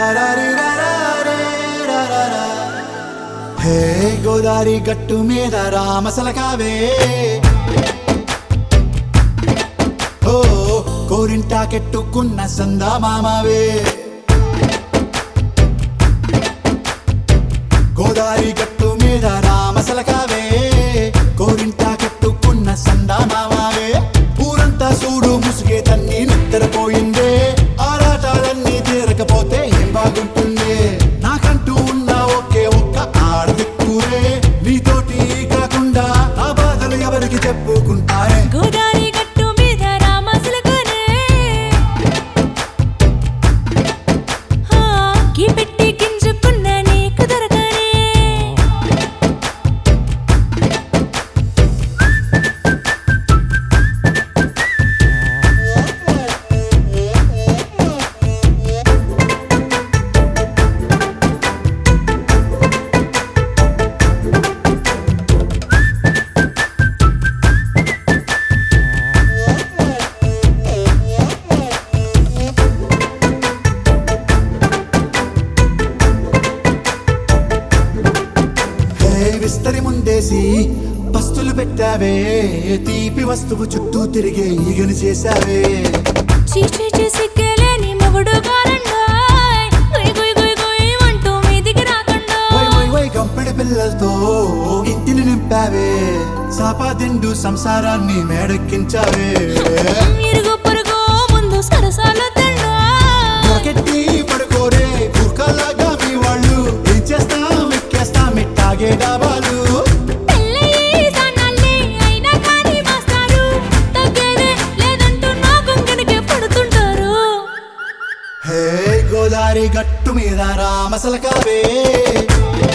హే గోదారి గట్టు మీద రామసలకావే ఓ కోరింటాకెట్టుకున్న సందా మామావే గోదారి గట్టు మీద రామసలకావే కోరింటాకెట్టుకున్న సందా మామావే ఊరంతా చూడు ముసుగే తన్ని నిద్రపోయిందే ఆరాటాలన్నీ తీరకపోతే ఏం బాగుంటుందే నాకంటూ ఉన్న ఒకే ఒక్క ఆడదిక్కురే నీతోటి కాకుండా ఆ బాధలు ఎవరికి చెప్పుకుంటారే గోదారి గట్టు మీద రామసులకనే హా కీ పెట్టి గింజుకున్న నీకు దొరకనే హే విస్తరి ముందేసి పస్తులు పెట్టావే తీపి వస్తువు చుట్టూ తిరిగే ఈగని చేశావే చీచీ చేసి కేలేని మొగుడు గారండాయ్ గుయ్ గుయ్ గుయ్ గుయ్ అంటూ మీదికి రాకుండా వై వై వై గంపెడి పిల్లలతో ఇంటిని నింపావే సాపాదిండు సంసారాన్ని మేడెక్కించావే ఇరుగు పొరుగు ముందు సరసాలు తండా మొరకెట్టి పడుకోరే కుక్కలాగా మీ వాళ్ళు ఏం చేస్తాం ఎక్కేస్తాం ఇట్టాగే డాబాలు పెళ్ళయి సన్నాళ్ళే అయినా కానీ మాస్తారు తగ్గేదే లేదంటూ నా కొంకణకే పడుతుంటారు హే గోదారి గట్టు మీద రామసలకావే